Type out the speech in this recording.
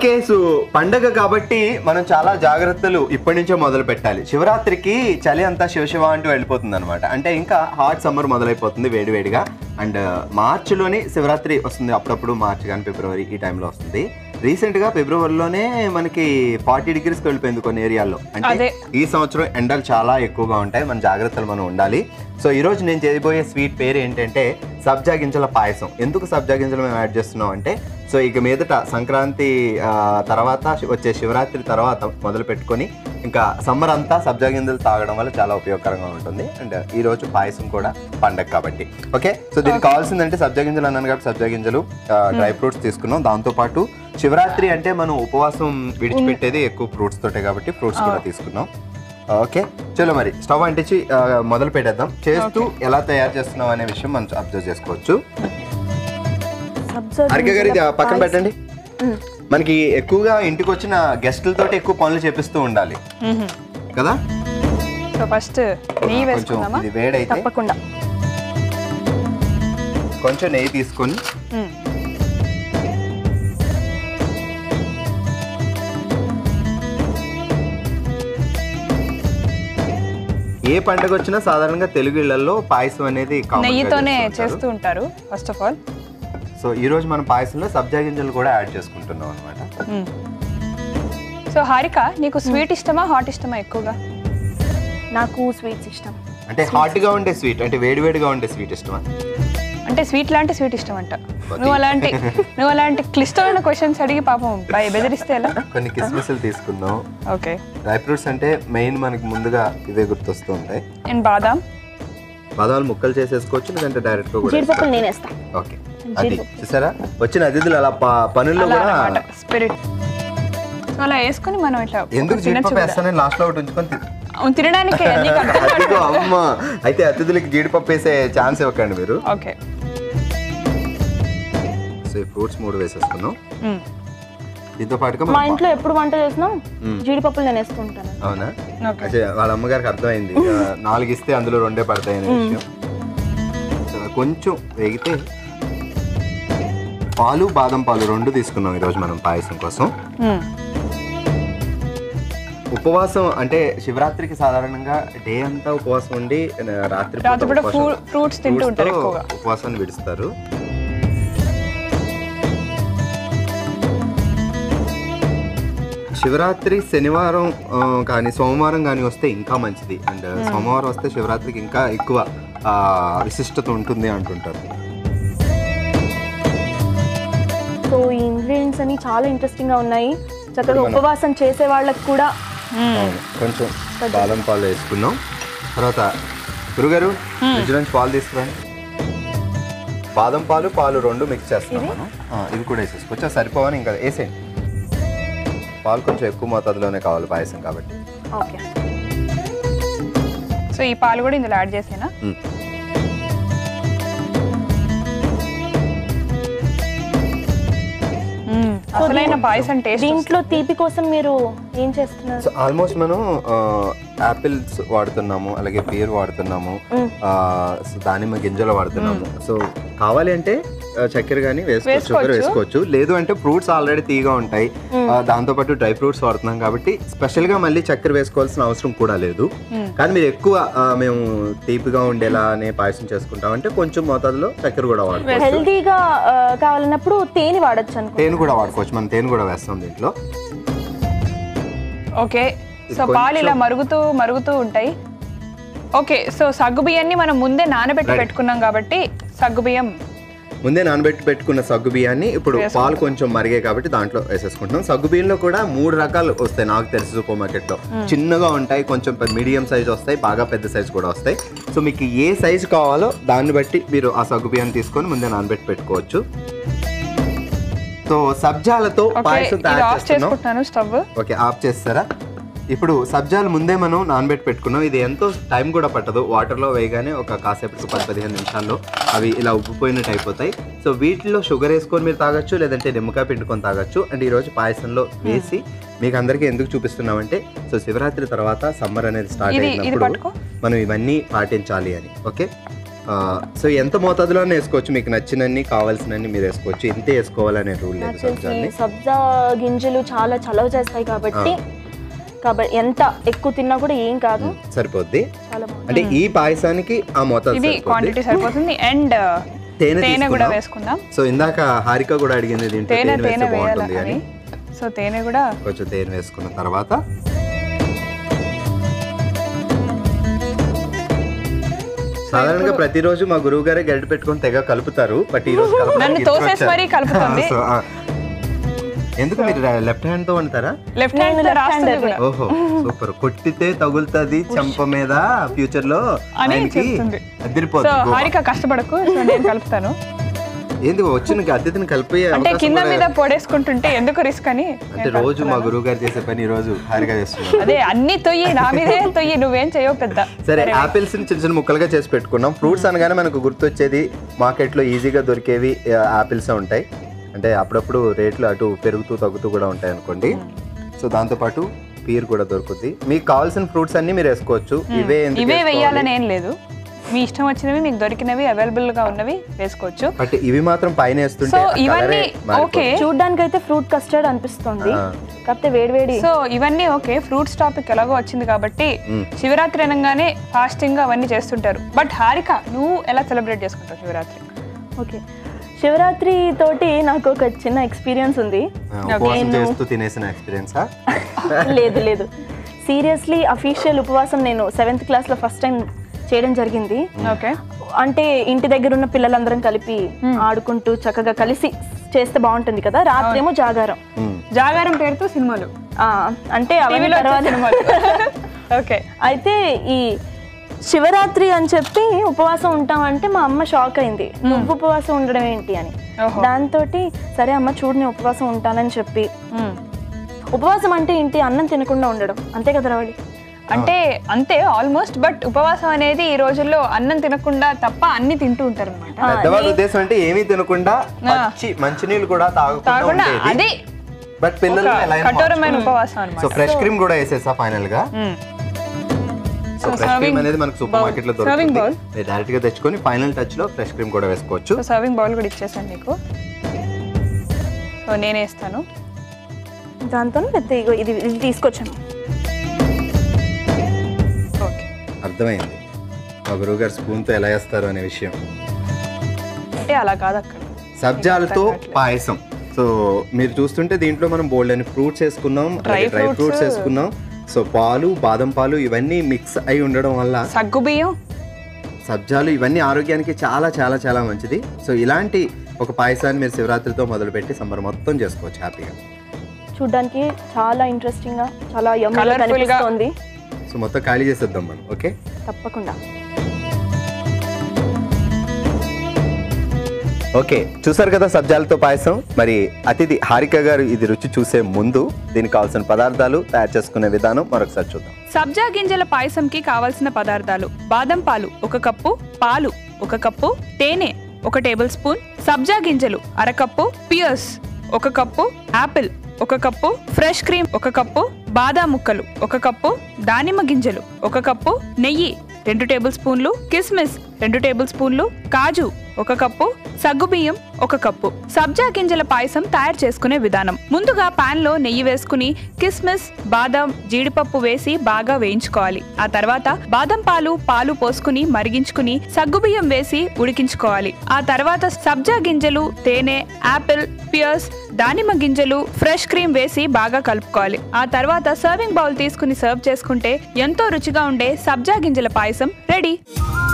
Okay so పండగ కాబట్టి మనం చాలా జాగ్రత్తలు ఇప్పటి నుంచే మొదలు పెట్టాలి శివరాత్రికి చలి అంతా శివశివ అంటూ వెళ్ళిపోతుంది అనమాట అంటే ఇంకా హాట్ సమ్మర్ మొదలైపోతుంది వేడి వేడిగా అండ్ మార్చిలోనే శివరాత్రి వస్తుంది అప్పుడప్పుడు మార్చి కానీ ఫిబ్రవరి ఈ టైంలో వస్తుంది రీసెంట్ గా ఫిబ్రవరిలోనే మనకి ఫార్టీ డిగ్రీస్కి వెళ్ళిపోయింది కొన్ని ఏరియాల్లో అంటే అదే. ఈ సంవత్సరం ఎండలు చాలా ఎక్కువగా ఉంటాయి మన జాగ్రత్తలు మనం ఉండాలి సో ఈ రోజు నేను చేయబోయే స్వీట్ పేరు ఏంటంటే సబ్జా గింజల పాయసం ఎందుకు సబ్జా గింజలు మేము యాడ్ చేస్తున్నాం అంటే సో ఇక మీదట సంక్రాంతి ఆ, తర్వాత వచ్చే శివరాత్రి తర్వాత మొదలు పెట్టుకొని ఇంకా సమ్మర్ అంతా సబ్జా గింజలు తాగడం వల్ల చాలా ఉపయోగకరంగా ఉంటుంది అండ్ ఈ రోజు పాయసం కూడా పండగ కాబట్టి ఓకే సో దీనికి కావాల్సిందంటే సబ్జా గింజలు అన్నాను కాబట్టి సబ్జా గింజలు డ్రై ఫ్రూట్స్ తీసుకున్నాం దాంతో పాటు శివరాత్రి అంటే మనం ఉపవాసం విడిచిపెట్టేది ఎక్కువ ఫ్రూట్స్ తోటే కాబట్టి ఫ్రూట్స్ కూడా తీసుకున్నాం ఓకే చలో మరి స్టవ్ అంటించి ఆ, మొదలు పెట్టేద్దాం చేస్తూ ఎలా తయారు చేస్తున్నాం అనే విషయం మనం అబ్జర్వ్ చేసుకోవచ్చు సబ్జా హరిక గారు ఇది ఆ పక్కన పాయసం. పెట్టండి మ్మ్. మనకి ఎక్కువగా ఇంటికి వచ్చిన గెస్టులతో ఎక్కువ పనులు చేపిస్తూ ఉండాలి కదా సో ఫస్ట్ నెయ్యి కొంచెం వేసుకుందామా ఇది వేడైతే తప్పకుండా కొంచెం నెయ్యి తీసుకొని మ్మ్. ఏ పండుగ వచ్చినా సాధారణంగా తెలుగు ఇళ్లలో పాయసం అనేది common గా నెయ్యితోనే చేస్తూ ఉంటారు. చేస్తూ ఉంటారు ఫస్ట్ ఆఫ్ ఆల్ సో ఈ రోజు మన పాయసంలో సబ్జా గింజలు కూడా యాడ్ చేసుకుంటున్నాం అనమాట సో హారిక నీకు స్వీట్ ఇష్టమా హాట్ ఇష్టమా ఎక్కువగా నాకు స్వీట్స్ ఇష్టం అంటే హాట్ గా ఉండే స్వీట్ అంటే వేడివేడిగా ఉండే స్వీట్ ఇష్టమా అంటే స్వీట్ లాంటి స్వీట్ ఇష్టం అంట నువ్వు అలాంటి నువ్వు అలాంటి క్లిష్టమైన క్వశ్చన్స్ అడిగి పాపం బై బెదిరిస్తే ఎలా కొన్ని కిస్మిస్లు తీసుకుందాం ఓకే డ్రై ఫ్రూట్స్ అంటే మెయిన్ మనకి ముందుగా ఇవే గుర్తొస్తూ ఉంటాయి అండ్ బాదాం బాదాలు ముక్కలు చేసేసుకోవచ్చు లేదంటే డైరెక్ట్ గా కూడా జీడిపప్పులు నేను వేస్తా ఓకే అది చూసారా వచ్చిన అతిథులు అలా ప- పనుల్లో అలా కూడా అనమాట స్పిరిట్ సో అలా వేసుకొని మనం ఇట్లా ఎందుకు తినచ్చు జీడిపప్పు కూడా. వేస్తానని లాస్ట్ లో ఒకటి ఉంచుకొని తి- అవును, తినడానికే నీకు అర్థం అదిగో అమ్మ అయితే అతిథులకి జీడిపప్పు వేసే ఛాన్స్ ఇవ్వకండి మీరు ఓకే సో ఈ ఫ్రూట్స్ మూడు వేసేసుకున్నాం దీంతో పాటుగా మా మనం ఇంట్లో ఎప్పుడు వంట చేసినాం జీడిపప్పులు నేను వేస్తూ ఉంటాను అవునా ఓకే అదే వాళ్ళ అమ్మగారికి అర్థమైంది ఆ, నాలుగు ఇస్తే అందులో రెండే పడతాయి అనే విషయం సో కొంచెం వేగితే పాలు బాదం పాలు రెండు తీసుకున్నాం ఈరోజు మనం పాయసం కోసం ఉపవాసం అంటే శివరాత్రికి సాధారణంగా డే అంతా ఉపవాసం ఉండి ఆ, రాత్రి పూట రాత్రిపూట ఉపవాసం- ఫ్రూ- fruits తింటూ ఉంటారు fruits తో ఎక్కువగా. ఉపవాసాన్ని విడుస్తారు శివరాత్రి శనివారం ఆ, కానీ సోమవారం కానీ వస్తే ఇంకా మంచిది అండ్ సోమవారం వస్తే శివరాత్రికి ఇంకా ఎక్కువ ఆ, విశిష్టత ఉంటుంది అంటుంటారు సో ఈ ఇంగ్రీడియంట్స్ అన్ని చాలా ఇంట్రెస్టింగ్ గా ఉన్నాయి చక్కగా ఉపవాసం చేసే వాళ్ళకి కూడా అవును. కొంచెం బాదం పాలు వేసుకున్నాం తర్వాత గురుగారు ఫ్రిడ్జ్ నుంచి పాలు తీసుకురండి బాదం పాలు పాలు రెండు మిక్స్ చేస్తున్నాం మనం ఆ, ఇవి కూడా వేసేసుకోవచ్చు అది సరిపోవని ఇంకా వేసేయండి పాలు కొంచెం ఎక్కువ మోతాదులోనే కావాలి పాయసం కాబట్టి ఓకే సో ఈ పాలు కూడా ఇందులో యాడ్ చేసేనా మ్మ్. మ్మ్. అసలైన పాయసం టేస్ట్ దీంట్లో తీపి కోసం మీరు ఏం చేస్తున్నారు సో ఆల్మోస్ట్ మనం యాపిల్స్ వాడుతున్నాము అలాగే పేరు వాడుతున్నాము ఆ, సో దానిమ్మ గింజలు వాడుతున్నాము సో కావాలి అంటే ఆ, చక్కెర కానీ వేసుకోవచ్చు షుగర్ వేసుకోవచ్చు లేదు అంటే ఫ్రూట్స్ ఆల్రెడీ తీగా ఉంటాయి ఆ, దాంతో పాటు డ్రై ఫ్రూట్స్ వాడుతున్నాం కాబట్టి స్పెషల్ గా మళ్ళీ చక్కెర వేసుకోవాల్సిన అవసరం కూడా లేదు కానీ మీరు ఎక్కువ ఆ, మేము తీపిగా ఉండేలా అనే పాయసం చేసుకుంటాం అంటే కొంచెం మోతాదులో చక్కెర కూడా వాడుకోవచ్చు హెల్దీగా ఆ, కావాలన్నప్పుడు తేనె వాడచ్చు అనుకో తేనె కూడా వాడుకోవచ్చు మనం తేనె కూడా వేస్తాం దీంట్లో ఓకే సో పాలు ఇలా మరుగుతూ మరుగుతూ ఉంటాయి ఓకే సో సగ్గు బియ్యాన్ని మనం ముందే నానబెట్టి పెట్టుకున్నాం కాబట్టి సగ్గు బియ్యం ముందే నానబెట్టి పెట్టుకున్న సగ్గు బియ్యాన్ని ఇప్పుడు పాలు కొంచెం మరిగాయి కాబట్టి దాంట్లో వేసేసుకుంటున్నాం సగ్గు బియ్యంలో కూడా మూడు రకాలు వస్తాయి నాకు తెలిసి సూపర్ మార్కెట్లో చిన్నగా ఉంటాయి కొంచెం మీడియం సైజ్ వస్తాయి బాగా పెద్ద సైజ్ కూడా వస్తాయి సో మీకు ఏ సైజు కావాలో దాన్ని బట్టి మీరు ఆ సగ్గు బియ్యాన్ని తీసుకొని ముందే నానబెట్టి పెట్టుకోవచ్చు సో సబ్జాలతో ఓకే పాయసం ఇది తయారు ఆఫ్ చేస్తున్నాం చేసుకుంటున్నాను స్టవ్ ఓకే ఆఫ్ చేస్తారా ఇప్పుడు సబ్జాలు ముందే మనం నానబెట్టి పెట్టుకున్నాం ఇది ఎంతో టైం కూడా పట్టదు వాటర్లో వేయగానే ఒక కాసేపటికి పది పదిహేను నిమిషాల్లో అవి ఇలా ఉబ్బిపోయినట్టు అయిపోతాయి సో వీటిలో షుగర్ వేసుకొని మీరు తాగొచ్చు లేదంటే నిమ్మకాయ పిండుకొని తాగొచ్చు అండ్ ఈరోజు పాయసంలో వేసి మీకు అందరికీ ఎందుకు చూపిస్తున్నామంటే సో శివరాత్రి తర్వాత సమ్మర్ అనేది స్టార్ట్ ఇది- ఇది అయినప్పుడు పట్టుకో. మనం ఇవన్నీ పాటించాలి అని ఓకే సో ఎంత మోతాదులో వేసుకోవచ్చు మీకు నచ్చినన్ని కావాల్సినన్ని మీరు వేసుకోవచ్చు ఇంతే వేసుకోవాలనే రూల్ లేదు నాకు తెలిసి సబ్జాని సబ్జా గింజలు చాలా చలవ చేస్తాయి కాబట్టి కాబట్టి ఎంత ఎక్కువ తిన్నా కూడా ఏం కాదు సరిపోద్ది చాలా బాగుంది అంటే ఈ పాయసానికి ఆ మోతాదు ఇది సరిపోద్ది. క్వాంటిటీ సరిపోతుంది అండ్ తేనె తేనె కూడా తీసుకుందాం. వేసుకుందాం సో ఇందాక హారిక కూడా అడిగింది దీంట్లో తేనె తేనె తేనె వేస్తే వేయాలి బాగుంటుంది అని అని సో తేనె కూడా కొంచెం తేనె వేసుకున్న తర్వాత సాధారణంగా ప్రతిరోజు మా గురువు గారే గరిటె పెట్టుకొని తెగ కలుపుతారు బట్ ఈ రోజు కలపడానికి నన్ను ఇద్దరు తోసేసి వచ్చారు. మరీ కలుపుతుంది. సో, ఆ. ఎందుకు మీరు లెఫ్ట్ హ్యాండ్ తో వండుతారా లెఫ్ట్ హ్యాండ్ నేను left రాస్తుంది hander. కూడా ఓహో సూపర్ కొట్టితే తగులుతుంది చెంప మీద ఫ్యూచర్ లో అని ఆయనకి చెప్తుంది. సో అదిరిపోతుంది గోవా. హారిక కష్టపడకు సో నేను కలుపుతాను ఏంది వచ్చిన అద్దెని కలిపే అంటే అవకాశం కింద కూడా- మీద పొడేసుకుంటుంటే ఎందుకు రిస్క్ అని అంటే రోజు మా గురువు గారు చేసే పని ఈ రోజు హారిగా చేస్తున్నారు అదే అన్ని తొయ్యి నా మీదే తొయ్యి నువ్వేం చేయవు పెద్ద సరే ఆపిల్స్ ని చిన్న చిన్న ముక్కలుగా చేసి పెట్టుకున్నాం ఫ్రూట్స్ అనగానే మనకు గుర్తొచ్చేది మార్కెట్ లో ఈజీగా దొరికేవి ఆపిల్స్ ఉంటాయి అంటే అప్పుడప్పుడు రేట్లు అటు పెరుగుతూ తగ్గుతూ కూడా ఉంటాయి అనుకోండి సో దాంతో పాటు పీర్ కూడా దొరుకుద్ది మీకు కావాల్సిన ఫ్రూట్స్ అన్ని మీరు వేసుకోవచ్చు ఇవే ఎందుకు ఇవే వేసుకోవాలి? వెయ్యాలని ఏం లేదు మీ ఇష్టం వచ్చినవి మీకు దొరికినవి అవైలబుల్ గా ఉన్నవి వేసుకోవచ్చు బట్ ఇవి మాత్రం పైన వేస్తుంటే సో ఆ colour ఏ ఇవన్నీ మారిపోతుంది. ఓకే చూడ్డానికి అయితే ఫ్రూట్ కస్టర్డ్ అనిపిస్తుంది ఆ. కాకపోతే వేడివేడి సో ఇవన్నీ ఓకే ఫ్రూట్స్ టాపిక్ ఎలాగో వచ్చింది కాబట్టి మ్మ్. శివరాత్రి అనగానే ఫాస్టింగ్ అవన్నీ చేస్తుంటారు బట్ హారిక నువ్వు ఎలా సెలబ్రేట్ చేసుకుంటావు శివరాత్రి ఓకే శివరాత్రి తోటి నాకు ఒక చిన్న ఎక్స్పీరియన్స్ ఉంది ఆ, ఉపవాసం చేస్తూ తినేసిన ఎక్స్పీరియన్సా లేదు లేదు సీరియస్లీ అఫీషియల్ ఉపవాసం నేను సెవెంత్ క్లాస్లో ఫస్ట్ టైం చేయడం జరిగింది ఓకే అంటే ఇంటి దగ్గర ఉన్న పిల్లలందరం కలిపి ఆడుకుంటూ చక్కగా కలిసి చేస్తే బాగుంటుంది కదా రాత్రేమో జాగారం జాగారం పేరుతో సినిమాలు ఆ, అంటే అవన్నీ టీవీలో వచ్చే తర్వాత సినిమాలు ఓకే అయితే ఈ శివరాత్రి అని చెప్పి ఉపవాసం ఉంటామంటే మా అమ్మ షాక్ అయింది నువ్వు ఉపవాసం ఉండడం ఏంటి అని ఓహో. దాంతో సరే అమ్మ చూడు నేను ఉపవాసం ఉంటానని చెప్పి మ్మ్. ఉపవాసం అంటే ఏంటి అన్నం తినకుండా ఉండడం అంతే కదా రవళి అంటే అంతే ఆల్మోస్ట్ బట్ ఉపవాసం అనేది ఈ రోజుల్లో అన్నం తినకుండా తప్ప అన్ని తింటూ ఉంటారు అనమాట పెద్దవాళ్ళ ఉద్దేశం అంటే ఏమీ తినకుండా పచ్చి మంచినీళ్ళు కూడా తాగకుండా కాకుండా ఉండేది అది బట్ పిల్లలు ఒక ఎలా అయినా కఠోరమైన ఉపవాసం సో అనమాట ఫ్రెష్ క్రీమ్ కూడా వేసేసా ఫైనల్ గా so So, fresh cream serving అనేది మనకు సూపర్ bowl. మార్కెట్ లో Serving దొరుకుతుంది bowl. మీరు డైరెక్ట్ గా తెచ్చుకొని ఫైనల్ టచ్ లో ఫ్రెష్ క్రీమ్ కూడా వేసుకోవచ్చు సో సర్వింగ్ బౌల్ కూడా ఇచ్చేసాను నీకు సో నేనే ఇస్తాను దాంతో పెద్ద ఇగో ఇది ఇది తీసుకొచ్చాను ఓకే అర్థమైంది మా గురువు గారు స్పూన్ తో ఎలా వేస్తారు అనే విషయం అంటే అలా కాదు అక్కడ సబ్జాలతో పాయసం సో మీరు చూస్తుంటే దీంట్లో మనం బోల్డ్ అని ఫ్రూట్స్ వేసుకున్నాం Dry డ్రై fruits. ఫ్రూట్స్ వేసుకున్నాం సో పాలు బాదం పాలు ఇవన్నీ మిక్స్ అయి ఉండడం వల్ల సగ్గు బియ్యం సబ్జాలు ఇవన్నీ ఆరోగ్యానికి చాలా చాలా చాలా మంచిది సో ఇలాంటి ఒక పాయసాన్ని మీరు శివరాత్రితో మొదలుపెట్టి సమ్మర్ మొత్తం చేసుకోవచ్చు హ్యాపీగా చూడ్డానికి చాలా ఇంట్రెస్టింగ్ గా చాలా యమ్మీగా Colourful గా. కనిపిస్తోంది సో మొత్తం ఖాళీ చేసేద్దాం మనం ఓకే తప్పకుండా ఓకే చూసారు కదా సబ్జాలతో పాయసం మరి అతిథి హారిక గారు ఇది రుచి చూసే ముందు దీనికి కావాల్సిన పదార్థాలు తయారు చేసుకునే విధానం మరొకసారి చూద్దాం సబ్జా గింజల పాయసంకి కావాల్సిన పదార్థాలు బాదం పాలు ఒక కప్పు పాలు ఒక కప్పు తేనె ఒక టేబుల్ స్పూన్ సబ్జా గింజలు అరకప్పు పియర్స్ ఒక కప్పు యాపిల్ ఒక కప్పు ఫ్రెష్ క్రీమ్ ఒక కప్పు బాదాం ముక్కలు ఒక కప్పు దానిమ్మ గింజలు ఒక కప్పు నెయ్యి రెండు టేబుల్ స్పూన్లు కిస్మిస్ రెండు టేబుల్ స్పూన్లు కాజు ఒక కప్పు సగ్గుబియ్యం ఒక కప్పు సబ్జా గింజల పాయసం తయారు చేసుకునే విధానం ముందుగా పాన్ లో నెయ్యి వేసుకుని కిస్మిస్ బాదం జీడిపప్పు వేసి బాగా వేయించుకోవాలి ఆ తర్వాత బాదం పాలు పాలు పోసుకుని మరిగించుకుని సగ్గుబియ్యం వేసి ఉడికించుకోవాలి ఆ తర్వాత సబ్జా గింజలు తేనె యాపిల్ పియర్స్ దానిమ్మ గింజలు ఫ్రెష్ క్రీమ్ వేసి బాగా కలుపుకోవాలి ఆ తర్వాత సర్వింగ్ బౌల్ తీసుకుని సర్వ్ చేసుకుంటే ఎంతో రుచిగా ఉండే సబ్జా గింజల పాయసం రెడీ